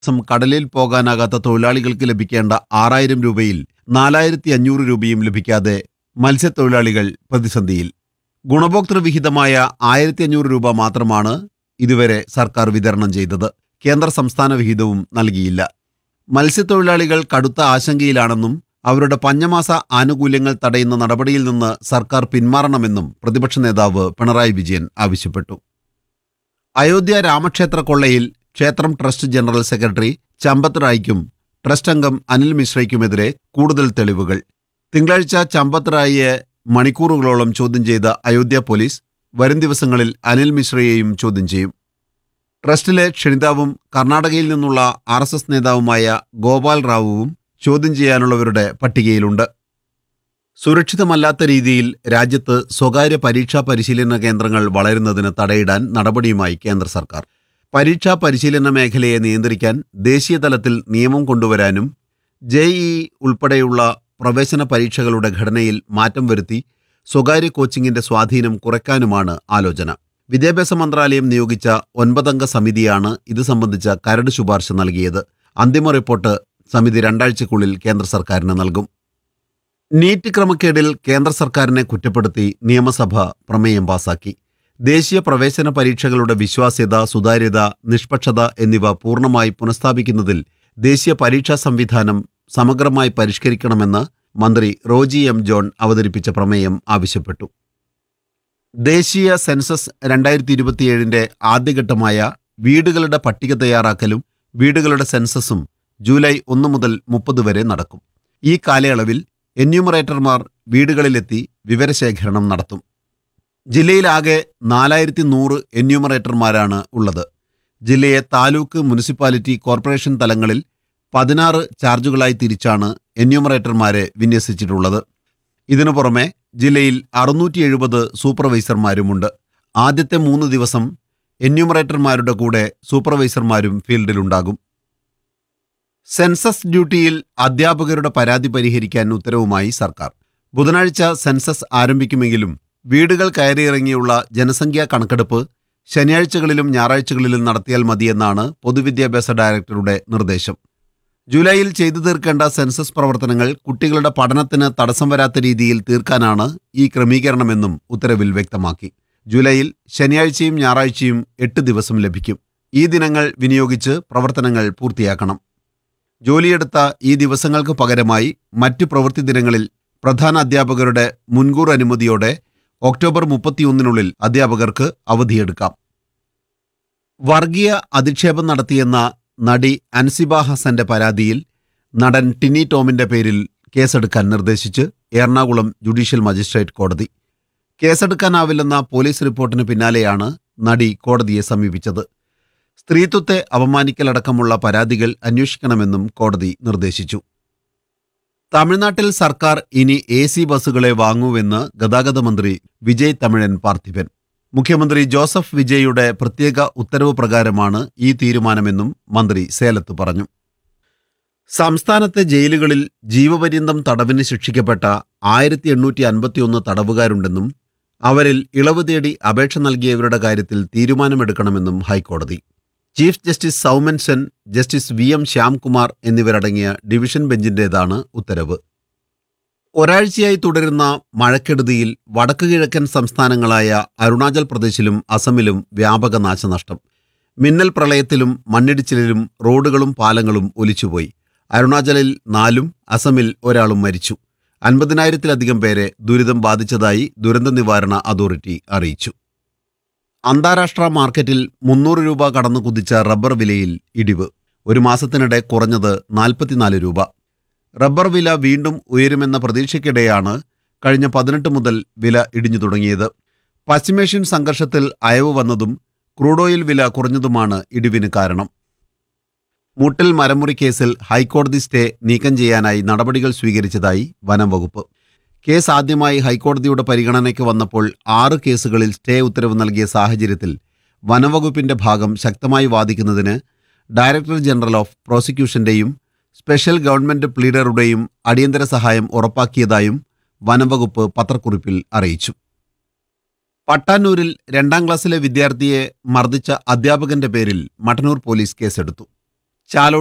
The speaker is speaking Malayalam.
ദിവസം കടലിൽ പോകാനാകാത്ത തൊഴിലാളികൾക്ക് ലഭിക്കേണ്ട ആറായിരം രൂപയിൽ നാലായിരത്തി അഞ്ഞൂറ് രൂപയും ലഭിക്കാതെ മത്സ്യത്തൊഴിലാളികൾ പ്രതിസന്ധിയിൽ ഗുണഭോക്തൃ വിഹിതമായ ആയിരത്തി അഞ്ഞൂറ് രൂപ മാത്രമാണ് ഇതുവരെ സർക്കാർ വിതരണം ചെയ്തത് കേന്ദ്ര സംസ്ഥാന വിഹിതവും നൽകിയില്ല മത്സ്യത്തൊഴിലാളികൾ കടുത്ത ആശങ്കയിലാണെന്നും അവരുടെ പഞ്ഞമാസ ആനുകൂല്യങ്ങൾ തടയുന്ന നടപടിയിൽ നിന്ന് സർക്കാർ പിന്മാറണമെന്നും പ്രതിപക്ഷ നേതാവ് പിണറായി വിജയൻ ആവശ്യപ്പെട്ടു അയോധ്യ രാമക്ഷേത്ര കൊള്ളയിൽ ക്ഷേത്രം ട്രസ്റ്റ് ജനറൽ സെക്രട്ടറി ചമ്പത് റായ്ക്കും ട്രസ്റ്റ് അംഗം അനിൽ മിശ്രയ്ക്കുമെതിരെ കൂടുതൽ തെളിവുകൾ തിങ്കളാഴ്ച ചമ്പത് റായിയെ മണിക്കൂറുകളോളം ചോദ്യം ചെയ്ത അയോധ്യ പോലീസ് വരും ദിവസങ്ങളിൽ അനിൽ മിശ്രയെയും ചോദ്യം ചെയ്യും ട്രസ്റ്റിലെ ക്ഷണിതാവും കർണാടകയിൽ നിന്നുള്ള ആർ എസ് എസ് നേതാവുമായ ഗോപാൽ റാവുവും ചോദ്യം ചെയ്യാനുള്ളവരുടെ പട്ടികയിലുണ്ട് സുരക്ഷിതമല്ലാത്ത രീതിയിൽ രാജ്യത്ത് സ്വകാര്യ പരീക്ഷാ പരിശീലന കേന്ദ്രങ്ങൾ വളരുന്നതിന് തടയിടാൻ നടപടിയുമായി കേന്ദ്ര സർക്കാർ പരീക്ഷാ പരിശീലന മേഖലയെ നിയന്ത്രിക്കാൻ ദേശീയ തലത്തിൽ നിയമം കൊണ്ടുവരാനും ജെഇഇ ഉൾപ്പെടെയുള്ള പ്രവേശന പരീക്ഷകളുടെ ഘടനയിൽ മാറ്റം വരുത്തി സ്വകാര്യ കോച്ചിങ്ങിന്റെ സ്വാധീനം കുറയ്ക്കാനുമാണ് ആലോചന വിദ്യാഭ്യാസ മന്ത്രാലയം നിയോഗിച്ച ഒൻപതംഗ സമിതിയാണ് ഇത് സംബന്ധിച്ച കരട് ശുപാർശ നൽകിയത് അന്തിമ റിപ്പോർട്ട് സമിതി രണ്ടാഴ്ചക്കുള്ളിൽ കേന്ദ്ര സർക്കാരിന് നൽകും നീറ്റ് ക്രമക്കേടിൽ കേന്ദ്ര സർക്കാരിനെ കുറ്റപ്പെടുത്തി നിയമസഭ പ്രമേയം പാസാക്കി ദേശീയ പ്രവേശന പരീക്ഷകളുടെ വിശ്വാസ്യത സുതാര്യത നിഷ്പക്ഷത എന്നിവ പൂർണ്ണമായി പുനഃസ്ഥാപിക്കുന്നതിൽ ദേശീയ പരീക്ഷാ സംവിധാനം സമഗ്രമായി പരിഷ്കരിക്കണമെന്ന് മന്ത്രി റോജി എം ജോൺ അവതരിപ്പിച്ച പ്രമേയം ആവശ്യപ്പെട്ടു ദേശീയ സെൻസസ് രണ്ടായിരത്തി ഇരുപത്തിയേഴിന്റെ ആദ്യഘട്ടമായ വീടുകളുടെ പട്ടിക തയ്യാറാക്കലും വീടുകളുടെ സെൻസസും ജൂലൈ ഒന്ന് മുതൽ മുപ്പത് വരെ നടക്കും ഈ കാലയളവിൽ എന്യൂമറേറ്റർമാർ വീടുകളിലെത്തി വിവരശേഖരണം നടത്തും ജില്ലയിലാകെ നാലായിരത്തി നൂറ് എന്യൂമറേറ്റർമാരാണ് ഉള്ളത് ജില്ലയെ താലൂക്ക് മുനിസിപ്പാലിറ്റി കോർപ്പറേഷൻ തലങ്ങളിൽ പതിനാറ് ചാർജുകളായി തിരിച്ചാണ് എന്യൂമറേറ്റർമാരെ വിന്യസിച്ചിട്ടുള്ളത് ഇതിനു പുറമെ ജില്ലയിൽ അറുന്നൂറ്റി എഴുപത് സൂപ്പർവൈസർമാരുമുണ്ട് ആദ്യത്തെ മൂന്ന് ദിവസം എന്യൂമറേറ്റർമാരുടെ കൂടെ സൂപ്പർവൈസർമാരും ഫീൽഡിലുണ്ടാകും സെൻസസ് ഡ്യൂട്ടിയിൽ അധ്യാപകരുടെ പരാതി പരിഹരിക്കാൻ ഉത്തരവുമായി സർക്കാർ ബുധനാഴ്ച സെൻസസ് ആരംഭിക്കുമെങ്കിലും വീടുകൾ കയറിയിറങ്ങിയുള്ള ജനസംഖ്യാ കണക്കെടുപ്പ് ശനിയാഴ്ചകളിലും ഞായറാഴ്ചകളിലും നടത്തിയാൽ മതിയെന്നാണ് പൊതുവിദ്യാഭ്യാസ ഡയറക്ടറുടെ നിർദ്ദേശം ജൂലൈയിൽ ചെയ്തു തീർക്കേണ്ട സെൻസസ് പ്രവർത്തനങ്ങൾ കുട്ടികളുടെ പഠനത്തിന് തടസ്സം വരാത്ത രീതിയിൽ തീർക്കാനാണ് ഈ ക്രമീകരണമെന്നും ഉത്തരവിൽ വ്യക്തമാക്കി ജൂലൈയിൽ ശനിയാഴ്ചയും ഞായറാഴ്ചയും എട്ട് ദിവസം ലഭിക്കും ഈ ദിനങ്ങൾ വിനിയോഗിച്ച് പ്രവർത്തനങ്ങൾ പൂർത്തിയാക്കണം ജോലിയെടുത്ത ഈ ദിവസങ്ങൾക്ക് പകരമായി മറ്റു പ്രവൃത്തി ദിനങ്ങളിൽ പ്രധാന അധ്യാപകരുടെ മുൻകൂർ അനുമതിയോടെ ഒക്ടോബർ മുപ്പത്തിയൊന്നിനുള്ളിൽ അധ്യാപകർക്ക് അവധിയെടുക്കാം വർഗീയ അധിക്ഷേപം നടത്തിയെന്ന നടി അൻസിബ ഹസന്റെ പരാതിയിൽ നടൻ ടിനി ടോമിന്റെ പേരിൽ കേസെടുക്കാൻ നിർദ്ദേശിച്ച് എറണാകുളം ജുഡീഷ്യൽ മജിസ്ട്രേറ്റ് കോടതി കേസെടുക്കാനാവില്ലെന്ന പോലീസ് റിപ്പോർട്ടിന് പിന്നാലെയാണ് നടി കോടതിയെ സമീപിച്ചത് സ്ത്രീത്വത്തെ അപമാനിക്കലടക്കമുള്ള പരാതികൾ അന്വേഷിക്കണമെന്നും കോടതി നിർദ്ദേശിച്ചു തമിഴ്നാട്ടിൽ സർക്കാർ ഇനി എ സി ബസ്സുകളെ വാങ്ങൂവെന്ന് ഗതാഗത മന്ത്രി വിജയ് തമിഴൻ പാർത്ഥിപൻ മുഖ്യമന്ത്രി ജോസഫ് വിജയുടെ പ്രത്യേക ഉത്തരവ് പ്രകാരമാണ് ഈ തീരുമാനമെന്നും മന്ത്രി സേലത്ത് പറഞ്ഞു സംസ്ഥാനത്തെ ജയിലുകളിൽ ജീവപര്യന്തം തടവിന് ശിക്ഷിക്കപ്പെട്ട ആയിരത്തി എണ്ണൂറ്റി അൻപത്തിയൊന്ന് തടവുകാരുണ്ടെന്നും അവരിൽ ഇളവ് തേടി അപേക്ഷ നൽകിയവരുടെ കാര്യത്തിൽ തീരുമാനമെടുക്കണമെന്നും ഹൈക്കോടതി chief justice Soumen Sen justice V M Shyamkumar എന്നിവരടങ്ങിയ ഡിവിഷൻ ബെഞ്ചിന്റേതാണ് ഉത്തരവ് ഒരാഴ്ചയായി തുടരുന്ന മഴക്കെടുതിയിൽ വടക്കു കിഴക്കൻ സംസ്ഥാനങ്ങളായ അരുണാചൽ പ്രദേശിലും അസമിലും വ്യാപക നാശനഷ്ടം മിന്നൽ പ്രളയത്തിലും മണ്ണിടിച്ചിലിലും റോഡുകളും പാലങ്ങളും ഒലിച്ചുപോയി അരുണാചലിൽ നാലും അസമിൽ ഒരാളും മരിച്ചു അൻപതിനായിരത്തിലധികം പേരെ ദുരിതം ബാധിച്ചതായി ദുരന്ത നിവാരണ അതോറിറ്റി അറിയിച്ചു അന്താരാഷ്ട്ര മാർക്കറ്റിൽ മുന്നൂറ് രൂപ കടന്നു കുതിച്ച റബ്ബർ വിലയിൽ ഇടിവ് ഒരു മാസത്തിനിടെ കുറഞ്ഞത് നാൽപ്പത്തിനാല് രൂപ റബ്ബർ വില വീണ്ടും ഉയരുമെന്ന പ്രതീക്ഷയ്ക്കിടെയാണ് കഴിഞ്ഞ പതിനെട്ട് മുതൽ വില ഇടിഞ്ഞു തുടങ്ങിയത് പശ്ചിമേഷ്യൻ സംഘർഷത്തിൽ അയവ് വന്നതും ക്രൂഡ് ഓയിൽ വില കുറഞ്ഞതുമാണ് ഇടിവിന് കാരണം മൂട്ടിൽ മരമുറി കേസിൽ ഹൈക്കോടതി സ്റ്റേ നീക്കം ചെയ്യാനായി നടപടികൾ സ്വീകരിച്ചതായി വനം വകുപ്പ് കേസ് ആദ്യമായി ഹൈക്കോടതിയുടെ പരിഗണനയ്ക്ക് വന്നപ്പോൾ ആറ് കേസുകളിൽ സ്റ്റേ ഉത്തരവ് നൽകിയ സാഹചര്യത്തിൽ വനംവകുപ്പിന്റെ ഭാഗം ശക്തമായി വാദിക്കുന്നതിന് ഡയറക്ടർ ജനറൽ ഓഫ് പ്രോസിക്യൂഷന്റെയും സ്പെഷ്യൽ ഗവൺമെന്റ് പ്ലീഡറുടെയും അടിയന്തര സഹായം ഉറപ്പാക്കിയതായും വനംവകുപ്പ് പത്രക്കുറിപ്പിൽ അറിയിച്ചു പട്ടാന്നൂരിൽ രണ്ടാം ക്ലാസ്സിലെ വിദ്യാർത്ഥിയെ മർദ്ദിച്ച അധ്യാപകന്റെ പേരിൽ മട്ടന്നൂർ പോലീസ് കേസെടുത്തു ചാലോട്